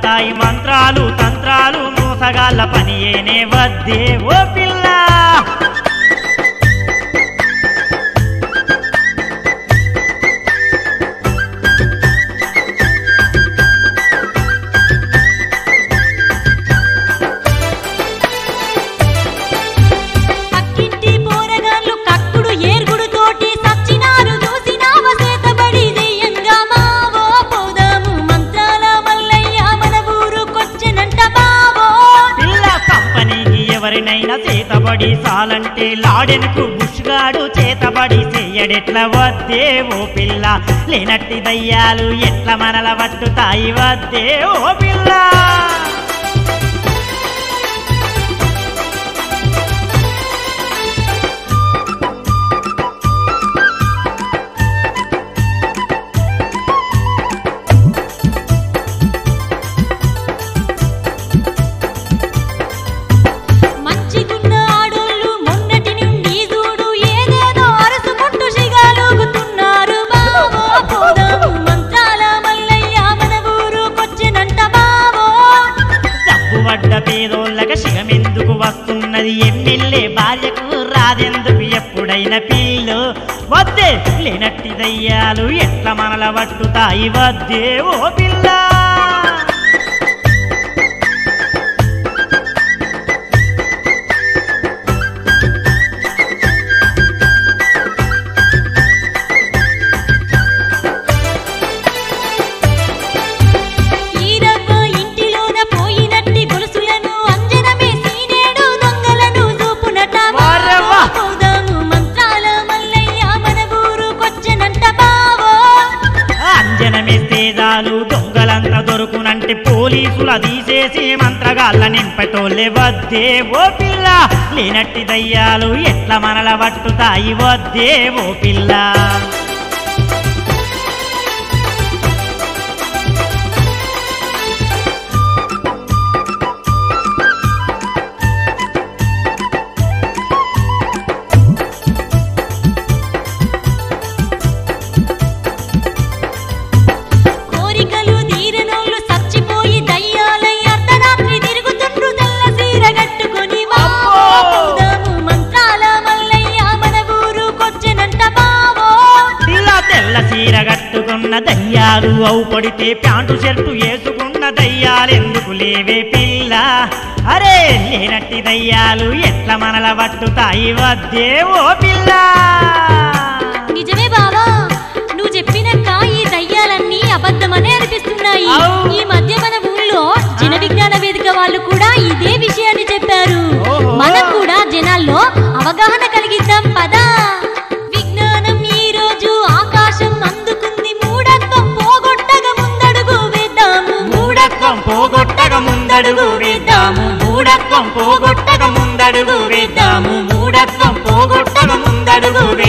వడతాయి మంత్రాలు తంత్రాలు మోసగాళ్ళ పని ఏనే వద్దే ఓ పిల్ల పక్కింటి పోరగాళ్ళు కక్కుడు ఏర్గుడు తోటి సచ్చినారు చూసినావ చేతబడి దెయ్యంగా మావో పోదాము మంత్రాల మల్లయ్య మన ఊరుకొచ్చెనంట బావో పిల్ల కంపెనీకి ఎవరినైనా చేతబడి సాలంటే లాడెనుకు బుష్గాడు చేతబడి చెయ్యడెట్ల వద్దే ఓ పిల్ల లేనట్టి దయ్యాలు ఎట్ల మనల పట్టుతాయి వద్దే ఓ పిల్ల మంచిగున్న ఆడోళ్ళు మొన్నటి నుండి చూడు ఏదేదో అరసుకుంటూ సిగాలుగుతున్నారు బావో పోదాము మంత్రాల మల్లయ్య మన ఊరుకొచ్చెనంట బావో డబ్బు పడ్డ పేదోళ్ళక శిగమెందుకు వస్తున్నది ఎమ్మెల్యే భార్యకు రాదెందుకు ఎప్పుడైనా పిల్లు వద్దే లేనట్టి దయ్యాలు ఎట్ల మనల పట్టుతాయి వద్దే ఓ పిల్ల ఈరవ్వ ఇంటిలోన పోయినట్టి గొలుసులను అంజనమే సీనేడు దొంగలను చూపునట వారవ్వ! పోదాము మంత్రాల మల్లయ్య మన ఊరుకొచ్చెనంట బావో అంజనమేస్తే చాలు దొంగలంతా దొరుకునంటే పోలీసుల తీసేసి మంత్రగాళ్ళ నింపటోళ్ళే వద్దే ఓ పిల్ల లేనట్టి దయ్యాలు ఎట్ల మనల పట్టుతాయి వద్దే ఓ పిల్ల కోరికలు తీరనోళ్ళు చచ్చిపోయి దయ్యాలై అర్ధరాత్రి తిరుగుతుండ్రు తెల్ల సీర కట్టుకొని వావో అమ్మో! పోదాము మంత్రాల మల్లయ్య మన ఊరుకొచ్చెనంట బావో పిల్ల తెల్ల చీర కట్టుకున్న దయ్యాలు అవు పడితే ప్యాంటు షర్టు వేసుకున్న దయ్యాలు ఎందుకు లేవే పిల్ల అరే లేనట్టి దయ్యాలు ఎట్ల మనల పట్టుతాయి వద్దే ఓ పిల్ల నిజమే బావా నువ్వు చెప్పినాక ఈ దయ్యాలన్నీ అబద్ధమనే అనిపిస్తున్నాయి అవు. ఈ మధ్య మన ఊళ్ళో జన విజ్ఞాన వేదిక వాళ్ళు కూడా ఇదే విషయాన్ని చెప్పారు ఓహో. మనం కూడా జనాల్లో అవగాహన కలిగిద్దాం పదా విజ్ఞానం ఈ రోజు ఆకాశం అందుకుంది మూఢత్వం పోగొట్టగా ముందడుగు వేద్దాము మూఢత్వం పోగొట్టక ముందడుగు వేద్దాము మూఢత్వం పోగొట్టక ముందడుగు వేద్దాము మూఢత్వం పోగొట్టక ముందడుగు వేద్దాము